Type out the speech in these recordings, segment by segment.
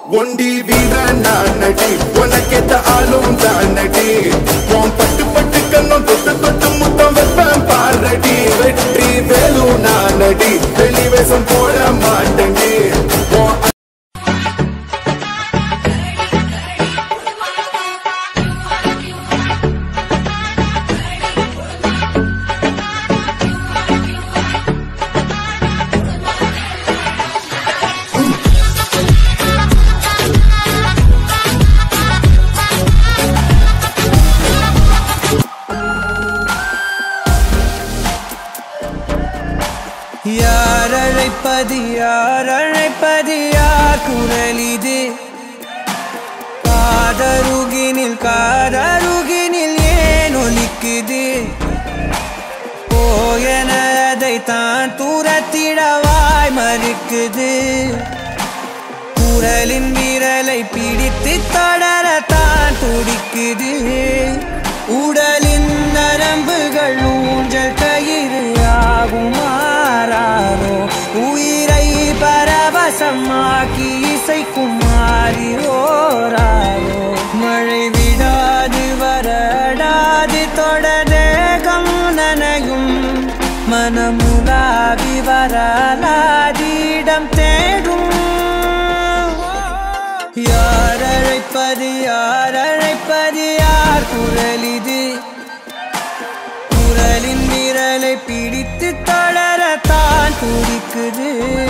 ஒண்டி வீரன் நான் நடி உனக்கேத்த ஆளும் தான் நடி உன் பட்டு பட்டு கண்ணும் தொட்டு தொட்டு முத்தம் வைப்பேன் பாரடி வெற்றி வேலு நான் நடி வெளி வேஷம் போட மாட்டேன்டி உன் யார் அழைப்பது யார் அழைப்பது யார் குரல் இது காதருகினில் காதருகினில் ஏன் ஒலிக்குது போயனதை தான் தூரத்திடவாய் மறுக்குது குரலின் விரலை பிடித்து தொடரத்தான் துடிக்குது உடலின் நரம்புகள் ஊஞ்சல் கயிறு ஆகும் மாறாரோ உயிரை பரவசமாக்கி இசைக்கும் மாறி ஓராரோ மழை விடாது வரடாது தொடரேகம் நனையும் மனமுலாவி வரலாதிடம் தேடும் யார் அழைப்பது யார் அழைப்பது யார் குரல் இது குரலின் விரலை பிடித்து தொடரத்தான் துடிக்குது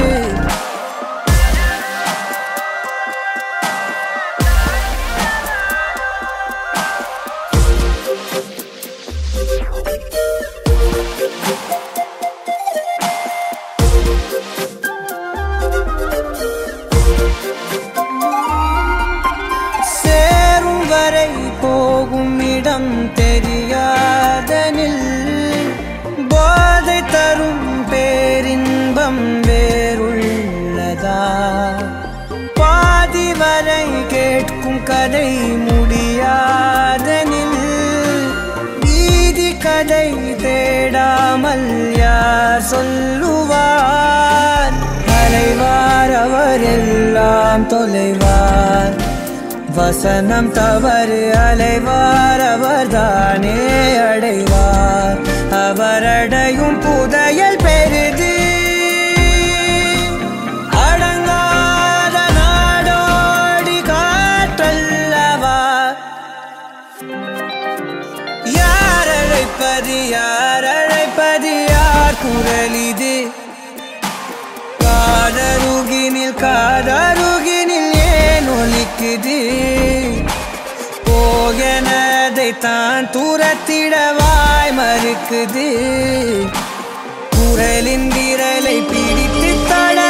சேரும் வரை போகும் இடம் தெரியாதனில் போதை தரும் பேரின்பம் வேறுள்ளதா பாதி வரை கேட்கும் கதை முடியாதனில் வீதி கதை தேடாமல் யார் சொல்லுவார் அலைவார் அவர் எல்லாம் தொலைவார் வசனம் தவறு அலைவார் அவர்தானே அடைவார் அவரடையும் புதையல் பெரிது அடங்காத நாடோடி காற்றல்லவா யார் அழைப்பது யார் அழைப்பது யார் குரல் இது காதருகினில் காதருகினில் ஏன் ஒலிக்குது போகனதை தான் தூரத்திடவாய் மறுக்குது குரலின் விரலை பிடித்து தட